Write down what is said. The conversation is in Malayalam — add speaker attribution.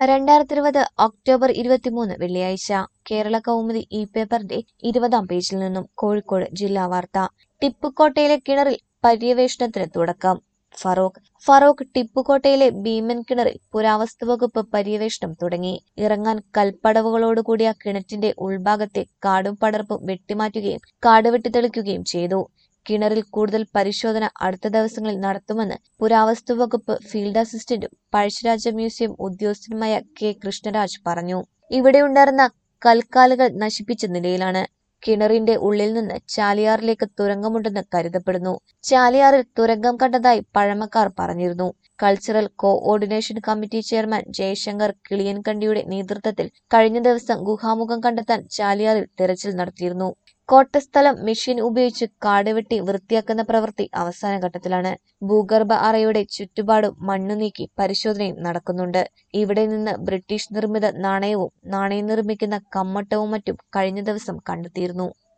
Speaker 1: രണ്ടായിരത്തി ഇരുപത് ഒക്ടോബർ ഇരുപത്തിമൂന്ന് വെള്ളിയാഴ്ച കേരള കൗമുദി ഇ പേപ്പറിന്റെ ഇരുപതാം പേജിൽ നിന്നും കോഴിക്കോട് ജില്ലാ വാർത്ത ടിപ്പുകോട്ടയിലെ കിണറിൽ പര്യവേഷണത്തിന് തുടക്കം ഫറൂഖ് ഫറൂഖ് ടിപ്പുകോട്ടയിലെ ഭീമൻ കിണറിൽ പുരാവസ്തു വകുപ്പ് പര്യവേഷണം തുടങ്ങി ഇറങ്ങാൻ കൽപ്പടവുകളോടുകൂടിയ കിണറ്റിന്റെ ഉൾഭാഗത്തെ കാടും പടർപ്പും വെട്ടിമാറ്റുകയും കാട് വെട്ടിത്തെളിക്കുകയും ചെയ്തു കിണറിൽ കൂടുതൽ പരിശോധന അടുത്ത ദിവസങ്ങളിൽ നടത്തുമെന്ന് പുരാവസ്തു വകുപ്പ് ഫീൽഡ് അസിസ്റ്റന്റും പഴശ്ശിരാജ മ്യൂസിയം ഉദ്യോഗസ്ഥനുമായ കെ കൃഷ്ണരാജ് പറഞ്ഞു ഇവിടെയുണ്ടായിരുന്ന കൽക്കാലുകൾ നശിപ്പിച്ച നിലയിലാണ് കിണറിന്റെ ഉള്ളിൽ നിന്ന് ചാലിയാറിലേക്ക് തുരങ്കമുണ്ടെന്ന് കരുതപ്പെടുന്നു ചാലിയാറിൽ തുരങ്കം കണ്ടതായി പഴമക്കാർ പറഞ്ഞിരുന്നു cultural coordination committee chairman Jayashankar കിളിയൻകണ്ടിയുടെ നേതൃത്വത്തിൽ കഴിഞ്ഞ ദിവസം ഗുഹാമുഖം കണ്ടെത്താൻ ചാലിയാറിൽ തെരച്ചിൽ നടത്തിയിരുന്നു കോട്ടസ്ഥലം മെഷീൻ ഉപയോഗിച്ച് കാട് വെട്ടി വൃത്തിയാക്കുന്ന പ്രവൃത്തി അവസാന ഘട്ടത്തിലാണ് ഭൂഗർഭ അറയുടെ ചുറ്റുപാടും മണ്ണു നീക്കി പരിശോധനയും നടക്കുന്നുണ്ട് ഇവിടെ നിന്ന് ബ്രിട്ടീഷ് നിർമ്മിത നാണയവും നാണയം നിർമ്മിക്കുന്ന കമ്മട്ടവും മറ്റും കഴിഞ്ഞ ദിവസം കണ്ടെത്തിയിരുന്നു